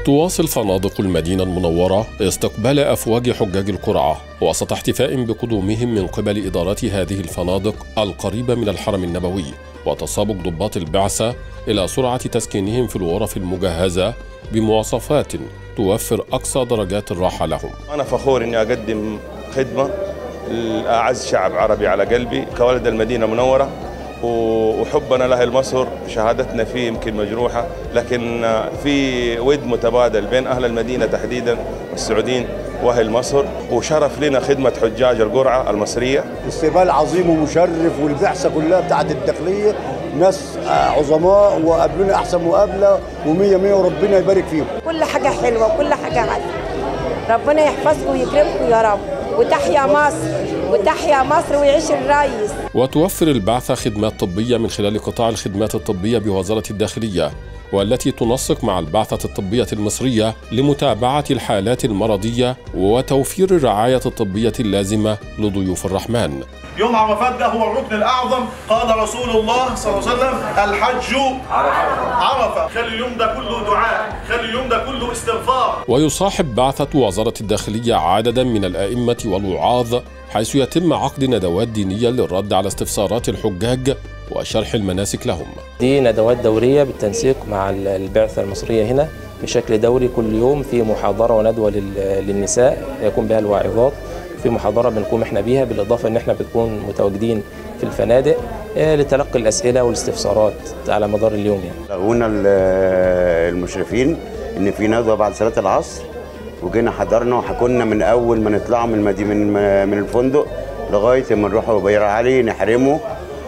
تواصل فنادق المدينة المنورة استقبال أفواج حجاج القرعة وسط احتفاء بقدومهم من قبل إدارات هذه الفنادق القريبة من الحرم النبوي وتسابق ضباط البعثة إلى سرعة تسكينهم في الغرف المجهزة بمواصفات توفر أقصى درجات الراحة لهم أنا فخور إني أقدم خدمة لأعز شعب عربي على قلبي كولد المدينة المنورة وحبنا لأهل مصر شهادتنا فيه يمكن مجروحة لكن في ود متبادل بين أهل المدينة تحديدا والسعوديين واهل مصر وشرف لنا خدمه حجاج القرعه المصريه استقبال عظيم ومشرف والبعثه كلها بتاعت الداخليه ناس عظماء وقابلونا احسن مقابله ومية مية وربنا يبارك فيهم كل حاجه حلوه وكل حاجه عدل ربنا يحفظكم ويكرمكم يا رب وتحيا مصر وتحيا مصر ويعيش الرئيس وتوفر البعثة خدمات طبية من خلال قطاع الخدمات الطبية بوزارة الداخلية والتي تنسق مع البعثة الطبية المصرية لمتابعة الحالات المرضية وتوفير الرعاية الطبية اللازمة لضيوف الرحمن يوم عرفات ده هو الركن الأعظم قال رسول الله صلى الله عليه وسلم الحج عرفة خلي اليوم ده كله دعاء خلي اليوم ده كله استغفار ويصاحب بعثة وزارة الداخلية عددا من الأئمة والوعاظ حيث يتم عقد ندوات دينية للرد على استفسارات الحجاج وشرح المناسك لهم دي ندوات دورية بالتنسيق مع البعثة المصرية هنا بشكل دوري كل يوم في محاضرة وندوة للنساء يكون بها الواعظات في محاضرة بنقوم احنا بيها بالإضافة ان احنا بنكون متواجدين في الفنادق لتلقي الأسئلة والاستفسارات على مدار اليوم يعني. قلنا المشرفين ان في ندوة بعد صلاة العصر وجينا حضرنا وحكونا من اول ما نطلع من المدينة من الفندق لغايه ما نروحوا بير علي نحرمه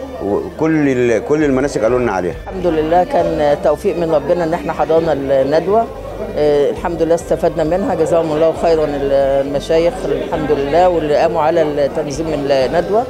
وكل كل المناسك قالوا لنا عليها الحمد لله كان توفيق من ربنا ان احنا حضرنا الندوه آه الحمد لله استفدنا منها جزاهم الله خيرا المشايخ الحمد لله واللي قاموا على تنظيم الندوه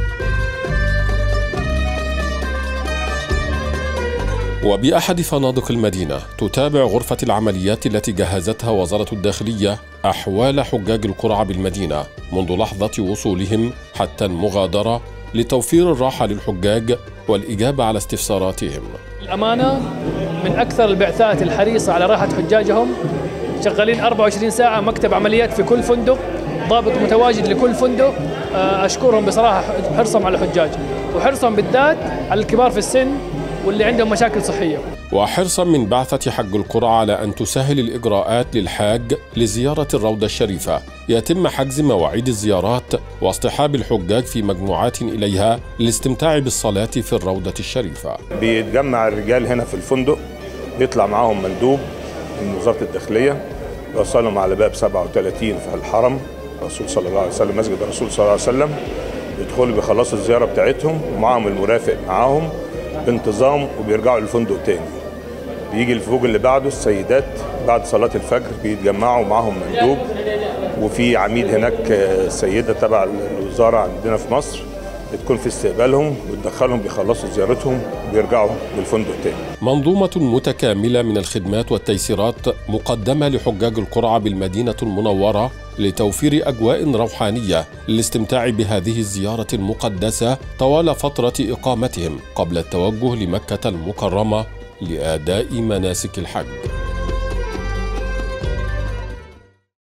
وبأحد فنادق المدينة تتابع غرفة العمليات التي جهزتها وزارة الداخلية أحوال حجاج القرعة بالمدينة منذ لحظة وصولهم حتى المغادرة لتوفير الراحة للحجاج والإجابة على استفساراتهم الأمانة من أكثر البعثات الحريصة على راحة حجاجهم شغالين 24 ساعة مكتب عمليات في كل فندق ضابط متواجد لكل فندق أشكرهم بصراحة حرصهم على الحجاج وحرصهم بالذات على الكبار في السن واللي عندهم مشاكل صحية وحرصا من بعثة حج القرى على أن تسهل الإجراءات للحاج لزيارة الروضة الشريفة يتم حجز مواعيد الزيارات واصطحاب الحجاج في مجموعات إليها للاستمتاع بالصلاة في الروضة الشريفة بيتجمع الرجال هنا في الفندق بيطلع معاهم مندوب من وزارة الداخلية يوصلهم على باب 37 في الحرم الرسول صلى الله عليه وسلم مسجد الرسول صلى الله عليه وسلم بيدخلوا بيخلصوا الزيارة بتاعتهم ومعاهم المرافق معاهم بانتظام وبيرجعوا للفندق تاني بيجي الفوج اللي بعده السيدات بعد صلاة الفجر بيتجمعوا معاهم مندوب وفي عميد هناك سيدة تبع الوزارة عندنا في مصر بتكون في استقبالهم وتدخلهم بيخلصوا زيارتهم وبيرجعوا للفندق تاني منظومة متكاملة من الخدمات والتيسيرات مقدمة لحجاج القرعة بالمدينة المنورة لتوفير أجواء روحانية للاستمتاع بهذه الزيارة المقدسة طوال فترة إقامتهم قبل التوجه لمكة المكرمة لأداء مناسك الحج